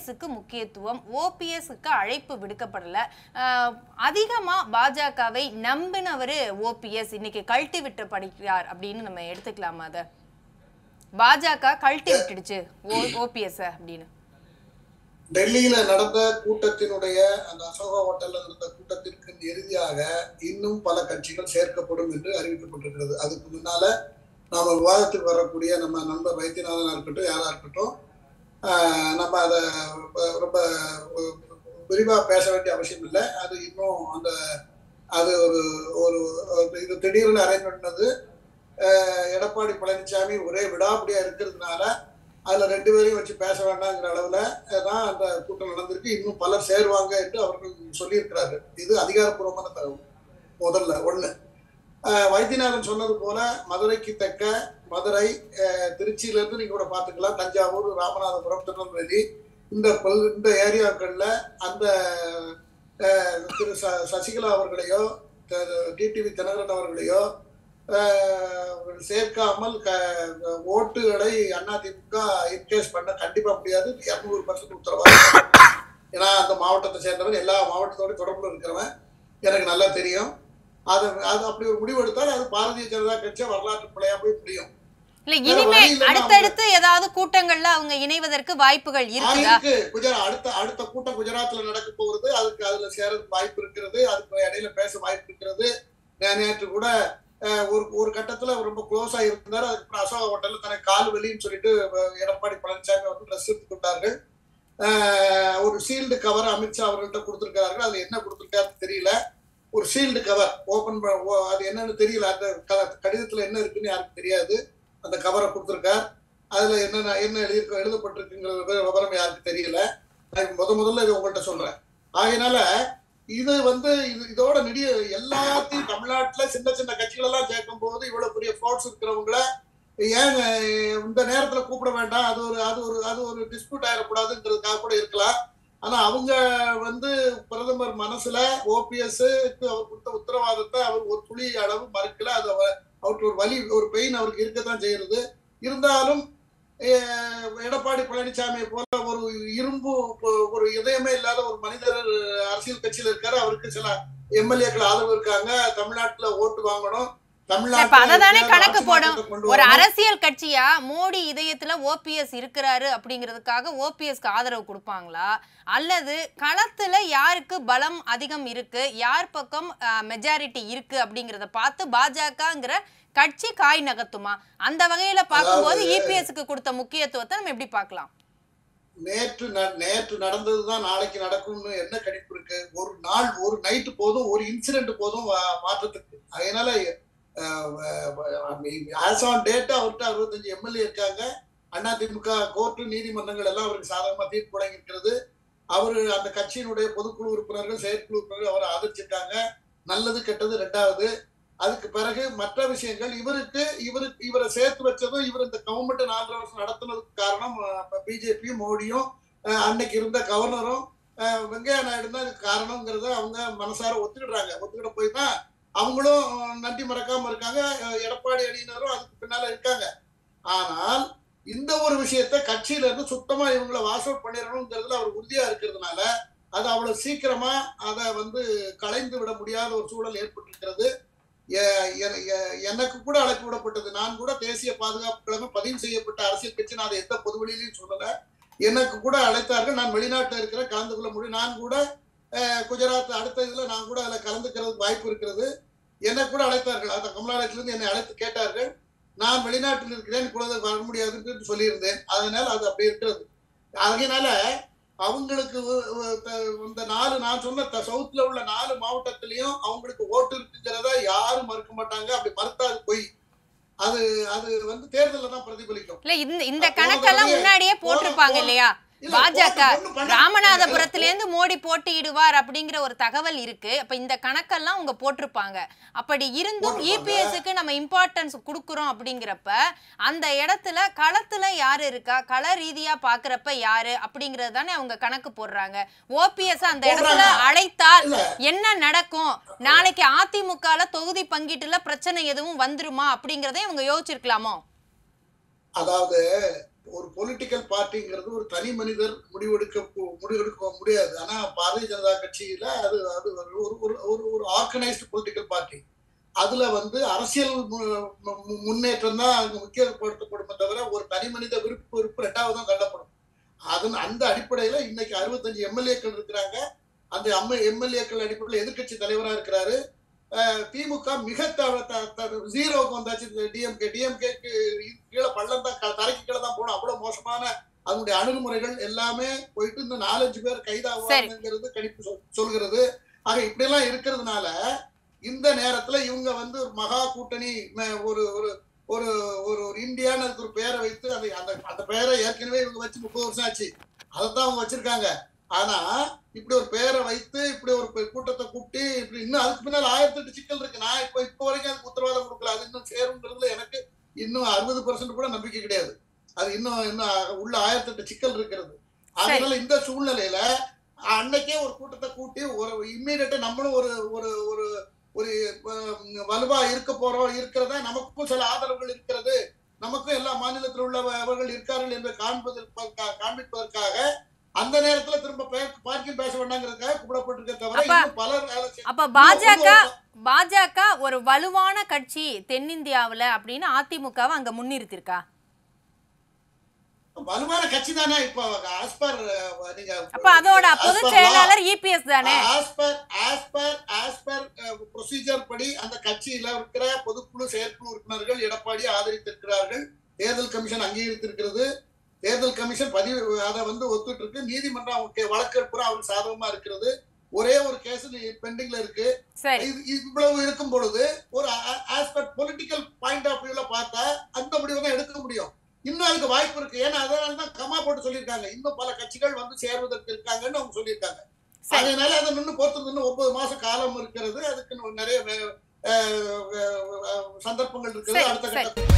இபிஎஸ்க்கு முக்கியத்துவம் ஓபிஎஸ்க்கு அழைப்பு விடுக்கப்படல ஆஹ், அதிகமா பாஜகவை நம்பினவர் ஓபிஎஸ் இன்னைக்கு கழட்டி விட்டு படிக்கிறார் அப்படின்னு நம்ம எடுத்துக்கலாமா அதை பாஜக கழட்டி விட்டுடுச்சு ஓபிஎஸ் அப்படின்னு டெல்லியில நடந்த கூட்டத்தினுடைய அந்த அசோகா ஹோட்டல்ல நடந்த கூட்டத்திற்கு இறுதியாக இன்னும் பல கட்சிகள் சேர்க்கப்படும் என்று அறிவிக்கப்பட்டிருக்கிறது அதுக்கு முன்னால நாம விவாதத்துக்கு வரக்கூடிய நம்ம நண்பர் வைத்தியநாதனா இருக்கட்டும் யாரா இருக்கட்டும் ஆஹ் நம்ம அதை ரொம்ப விரிவா பேச வேண்டிய அவசியம் இல்லை அது இன்னும் அந்த அது ஒரு ஒரு ஒரு இது திடீர்னு அரேஞ்ச் பண்ணது ஆஹ் எடப்பாடி பழனிசாமி ஒரே விடாப்பிடியா இருக்கிறதுனால அதுல ரெண்டு பேரையும் வச்சு பேச வேண்டாங்கிற அளவுல தான் அந்த கூட்டம் நடந்திருக்கு இன்னும் பலர் சேருவாங்க என்று அவர்கள் சொல்லியிருக்கிறார்கள் இது அதிகாரப்பூர்வமான தகவல் முதல்ல ஒண்ணு ஆஹ் வைத்தியநாதன் சொன்னது போல மதுரைக்கு தக்க மதுரை ஆஹ் திருச்சியில இருந்து நீங்க கூட பாத்துக்கலாம் தஞ்சாவூர் ராமநாதபுரம் திருநெல்வேலி இந்த பல் இந்த ஏரியாக்கள்ல அந்த ஆஹ் திரு ச சசிகலா அவர்களையோ டிடிவி தினகரன் அவர்களையோ ஆஹ் சேர்க்காமல் க ஓட்டுகளை அதிமுக இன்கேஸ் பண்ண கண்டிப்பா முடியாது இரநூறு பர்சன்ட் உத்தரவாதம் ஏன்னா அந்த மாவட்டத்தை சேர்ந்தவன் எல்லா மாவட்டத்தோட தொடர்புல இருக்கிறவன் எனக்கு நல்லா தெரியும் அது அது அப்படி ஒரு முடிவு எடுத்தால் அது பாரதிய ஜனதா கட்சியா வரலாற்று பிழையா போய் முடியும் இல்ல வேற இனிமே வழி இல்லைன்னா அடுத்தடுத்து ஏதாவது கூட்டங்கள்ல அவங்க இணைவதற்கு வாய்ப்புகள் இருக்குதா இருக்கு குஜராத் அடுத்த அடுத்த கூட்டம் குஜராத்ல நடக்க போகிறது அதுக்கு அதுல சேரதுக்கு வாய்ப்பு இருக்கிறது அதுக்கு இடையில பேச வாய்ப்பு இருக்கிறது நே- நேற்று கூட அஹ், ஒரு ஒரு கட்டத்துல ரொம்ப க்ளோஸா இருந்தார் அதுக்கப்புறம் அசோகா ஹோட்டல்ல தனக்கு கால் வலின்னு சொல்லிட்டு அஹ், எடப்பாடி பழனிசாமி அவர்கள் ட்ரெஸ் எடுத்து கொண்டார்கள் அஹ், ஒரு சீல்டு கவர் அமித்ஷா அவர்கள்ட்ட கொடுத்திருக்கிறார்கள் அது என்ன கொடுத்திருக்காருன்னு தெரியல ஒரு சீல்டு கவர் ஓபன் அது என்னன்னு தெரியல அந்த க- கடிதத்துல என்ன இருக்குன்னு யாருக்கும் தெரியாது அந்த கவரை கொடுத்திருக்கார் அதுல என்ன என்ன எழுதி எழுதப்பட்டிருக்குங்கிற விவ- விவரம் யாருக்கு தெரியல நான் முத முதல்ல இது உங்கள்கிட்ட சொல்றேன் ஆகையினால இது வந்து இது இதோட நெடிய எல்லாத்தையும் தமிழ்நாட்டுல சின்ன சின்ன கட்சிகள் எல்லாம் சேர்க்கும் போது இவ்வளவு பெரிய ஃபோர்ஸ் இருக்கிறவங்கள ஏன் அஹ், இந்த நேரத்துல கூப்பிட வேண்டாம் அது ஒரு அது ஒரு அது ஒரு டிஸ்பியூட் ஆயிடக்கூடாதுங்கிறதுக்காக கூட இருக்கலாம் ஆனா அவங்க வந்து பிரதமர் மனசுல ஓபிஎஸ் அவர் கொடுத்த உத்தரவாதத்தை அவர் ஒரு துளி அளவு மறுக்கல அது அவ- அவருக்கு ஒரு வலி ஒரு பெயின் அவருக்கு இருக்கத்தான் செய்யறது இருந்தாலும் அஹ், எடப்பாடி பழனிசாமி போல ஒரு இரும்பு பொ- ஒரு இதயமே இல்லாத ஒரு மனிதர் அரசியல் கட்சியில இருக்காரு அவருக்கு சில எம்எல்ஏக்கள் ஆதரவு இருக்காங்க தமிழ்நாட்டுல ஓட்டு வாங்கணும் இப்ப அததானே தமிழ்நாட்டுல கணக்கு ஆட்சி போடும் மாற்றத்தை கொண்டு ஒரு வரணும். அரசியல் கட்சியா மோடி இதயத்துல ஓபிஎஸ் இருக்கிறாரு அப்படிங்கிறதுக்காக ஓபிஎஸ்க்கு ஆதரவு கொடுப்பாங்களா அல்லது களத்துல யாருக்கு பலம் அதிகம் இருக்கு யார் பக்கம் மெஜாரிட்டி இருக்கு அப்படிங்கறத பார்த்து பாஜகங்கிற கட்சி காய் நகர்த்துமா அந்த வகையில பார்க்கும்போது இபிஎஸ்க்கு கொடுத்த முக்கியத்துவத்தை நம்ம எப்படி பார்க்கலாம் நேற்று ந- நேற்று நடந்ததுதான் நாளைக்கு நடக்கும்னு என்ன கணிப்பு இருக்கு ஒரு நாள் ஒரு நைட்டு போதும் ஒரு இன்சிடென்ட் போதும் வா- மாற்றத்துக்கு அதனால ஆஸ் ஆன் டேட் அவர்கிட்ட அறுபத்தஞ்சு எம்எல்ஏ இருக்காங்க அதிமுக கோர்ட்டு நீதிமன்றங்கள் எல்லாம் அவருக்கு சாதகமா தீர்ப்பு வழங்கியிருக்கிறது அவரு அந்த கட்சியினுடைய பொதுக்குழு உறுப்பினர்கள் செயற்குழு உறுப்பினர்கள் அவரை ஆதரிச்சிருக்காங்க நல்லது கெட்டது ரெண்டாவது அதுக்கு பிறகு மற்ற விஷயங்கள் இவருக்கு இவருக்கு இவரை சேர்த்து வச்சதும் இவர் இந்த கவர்மெண்ட் நாலரை வருஷம் நடத்துனதுக்கு காரணம் பிஜேபியும் மோடியும் அஹ், அன்னைக்கு இருந்த கவர்னரும் அஹ், வெங்கையா நாயுடு தான் இதுக்கு காரணங்கிறத அவங்க மனசார ஒத்துக்கிடுறாங்க ஒத்துக்கிட போய் தான் அவங்களும் அஹ், நன்றி மறக்காம இருக்காங்க அஹ், எடப்பாடி அணியினரும் அதுக்கு பின்னால இருக்காங்க ஆனால் இந்த ஒரு விஷயத்த கட்சியில இருந்து சுத்தமா இவங்களை வாஷ் அவுட் பண்ணிடணுங்கிறதுல அவர் உறுதியா இருக்கிறதுனால அது அவ்வளவு சீக்கிரமா அதை வந்து களைந்து விட முடியாத ஒரு சூழல் ஏற்பட்டிருக்கிறது எ- எ- எ- எனக்கு கூட அழைப்பு விடப்பட்டது நான் கூட தேசிய பாதுகாப்பு கிழமை பதிவு செய்யப்பட்ட அரசியல் கட்சி நான் அதை எந்த பொதுவெளியிலையும் சொல்லல எனக்கு கூட அழைத்தார்கள் நான் வெளிநாட்டில் இருக்கிற கலந்து கொள்ள முடியும் நான் கூட அஹ், குஜராத் அடுத்த இதுல நான் கூட அதில் கலந்துக்கிறதுக்கு வாய்ப்பு இருக்கிறது என்னை கூட அழைத்தார்கள் அந்த கமலாலயத்திலிருந்து என்னை அழைத்து கேட்டார்கள் நான் வெளிநாட்டில் இருக்கிறேன் இப்பொழுது வர முடியாதுன்னு சொல்லியிருந்தேன் அதனால அது அப்படி இருக்கிறது அதனால அவங்களுக்கு ஒ- ஒ- த- இந்த நாலு நான் சொன்ன த- சவுத்ல உள்ள நாலு மாவட்டத்திலயும் அவங்களுக்கு ஓட்டு இருக்குங்கிறத யாரும் மறுக்க மாட்டாங்க அப்படி மறுத்தா அது பொய் அது அது வந்து தேர்தல்ல தான் பிரதிபலிக்கும் இல்ல இந்த இந்த போன கணக்கெல்லாம் தடவை- முன்னாடியே போட்டிருப்பாங்க போன- இல்லையா இல்ல, பாஜக போட்டு- ஒண்ணும் பண்ண- ராமநாதபுரத்துல இருந்து மோடி போட்டியிடுவார் அப்படிங்கிற ஒரு தகவல் இருக்கு அப்ப இந்த கணக்கெல்லாம் உங்க போட்டிருப்பாங்க அப்படி இருந்தும் போட்டிருப்பாங்க. இபிஎஸ்க்கு நம்ம இம்பார்ட்டன்ஸ் கொடுக்குறோம் அப்படிங்கிறப்ப அந்த இடத்துல களத்துல யாரு இருக்கா கள ரீதியா பாக்குறப்ப யாரு அப்படிங்கறது தானே அவங்க கணக்கு போடுறாங்க ஓபிஎஸ் அந்த இடத்துல போடுறாங்க. அழைத்தால் இல்ல. என்ன நடக்கும் நாளைக்கு அதிமுகல தொகுதி பங்கீட்டுல பிரச்சனை எதுவும் வந்துருமா அப்படிங்கறதை இவங்க யோசிச்சிருக்கலாமோ அதாவது ஒரு பொலிட்டிக்கல் பார்ட்டிங்கிறது ஒரு தனி மனிதர் முடிவெடுக்க போ- முடிவெடுக்க முடியாது ஆனா பாரதிய ஜனதா கட்சியில அது அது ஒரு ஒரு ஒரு ஒரு ஆர்கனைஸ்டு பொலிட்டிக்கல் பார்ட்டி அதுல வந்து அரசியல் மு- மு- முன்னேற்றம் தான் அங்க முக்கியப்படுத்தப்படுமே தவிர ஒரு தனி மனித விருப்பு விருப்பு ரெண்டாவது தான் தள்ளப்படும் அதன் அந்த அடிப்படையில இன்னைக்கு அறுபத்தஞ்சு எம்எல்ஏக்கள் இருக்கிறாங்க அந்த எம்எல்ஏக்கள் அடிப்படையில் எதிர்க்கட்சி தலைவரா இருக்கிறாரு அஹ் திமுக மிக த- த- த- ஜீரோவுக்கு வந்தாச்சு டிஎம்கே டிஎம்கேக்கு கீழே பள்ளம் தான் க- தரைக்கு கீழே தான் போகணும் அவ்வளவு மோசமான அதனுடைய அணுகுமுறைகள் எல்லாமே போயிட்டு இந்த நாலஞ்சு பேர் கைதாகுவாங்கிறது கணிப்பு சொல்- சொல்கிறது ஆக இப்படியெல்லாம் இருக்கிறதுனால இந்த நேரத்துல இவங்க வந்து ஒரு மகா கூட்டணி ம- ஒரு ஒரு ஒரு ஒரு ஒரு இந்தியான்னு அதுக்கு ஒரு பேரை வைத்து அதை அந்த அந்த பேரை ஏற்கனவே இவங்க வச்சு முப்பது வருஷம் ஆச்சு அதைத்தான் அவங்க வச்சிருக்காங்க ஆனா இப்படி ஒரு பேரை வைத்து இப்படி ஒரு பெ- கூட்டத்தை கூப்பிட்டு இப்படி இன்னும் அதுக்கு பின்னால் ஆயிரத்தி எட்டு சிக்கல் இருக்கு நான் இப்போ இப்போ வரைக்கும் அதுக்கு உத்தரவாதம் கொடுக்கல அது இன்னும் சேருங்கிறதுல எனக்கு இன்னும் அறுபது பர்சன்ட் கூட நம்பிக்கை கிடையாது அது இன்னும் இன்னும் உள்ள ஆயிரத்தி எட்டு சிக்கல் இருக்கிறது அதனால இந்த சூழ்நிலையில அன்னைக்கே ஒரு கூட்டத்தை கூட்டி ஒரு இம்மீடியட்டா நம்மளும் ஒரு ஒரு ஒரு ஒரு அஹ், வலுவா இருக்க போறோம் இருக்கிறதா நமக்கும் சில ஆதரவுகள் இருக்கிறது நமக்கும் எல்லா மாநிலத்தில் உள்ளவர்கள் இருக்கார்கள் என்று காண்பதற்காக காண்பிப்பதற்காக அந்த நேரத்துல திரும்ப பார்க்கிங் பேச வேண்டாங்கிறதுக்காக கூப்பிடப்பட்டிருக்க தவிர அப்ப- இன்னும் பலர் வேலை செய்ய- அப்ப பாஜக பாஜக ஒரு வலுவான கட்சி தென்னிந்தியாவுல அப்படின்னு அதிமுகவை அங்க முன்னிறுத்திருக்கா வலுவான கட்சி தானே இப்போ ஆஸ்பர் நீங்க அப்ப அதோட as பொதுச் per law, செயலாளர் இபிஎஸ் தானே as per as per as per procedure படி அந்த கட்சியில இருக்கிற பொதுக்குழு செயற்குழு உறுப்பினர்கள் எடப்பாடி ஆதரித்திருக்கிறார்கள் தேர்தல் கமிஷன் அங்கீகரித்திருக்கிறது தேர்தல் கமிஷன் பதிவு அதை வந்து ஒத்துட்டு இருக்கு நீதிமன்றம் அவங்க வழக்கு பூரா அவருக்கு சாதகமா இருக்கிறது ஒரே ஒரு கேஸ் பெண்டிங்ல இருக்கு சரி இது இவ்வளவு இருக்கும் பொழுது ஒரு as per political point of வியூல பார்த்தா அந்த முடிவை தான் எடுக்க முடியும் இன்னும் அதுக்கு வாய்ப்பு இருக்கு ஏன்னா அதனால தான் கமா போட்டு சொல்லியிருக்காங்க இன்னும் பல கட்சிகள் வந்து சேருவதற்கு இருக்காங்கன்னு அவங்க சொல்லியிருக்காங்க சரி அதனால அதை நின்று பொறுத்து நின்று ஒன்பது மாசம் காலம் இருக்கிறது அதுக்கு இன்னும் நிறைய வே- அஹ், அஹ், அஹ், சந்தர்ப்பங்கள் இருக்கிறது சரி, அடுத்த சரி. கட்ட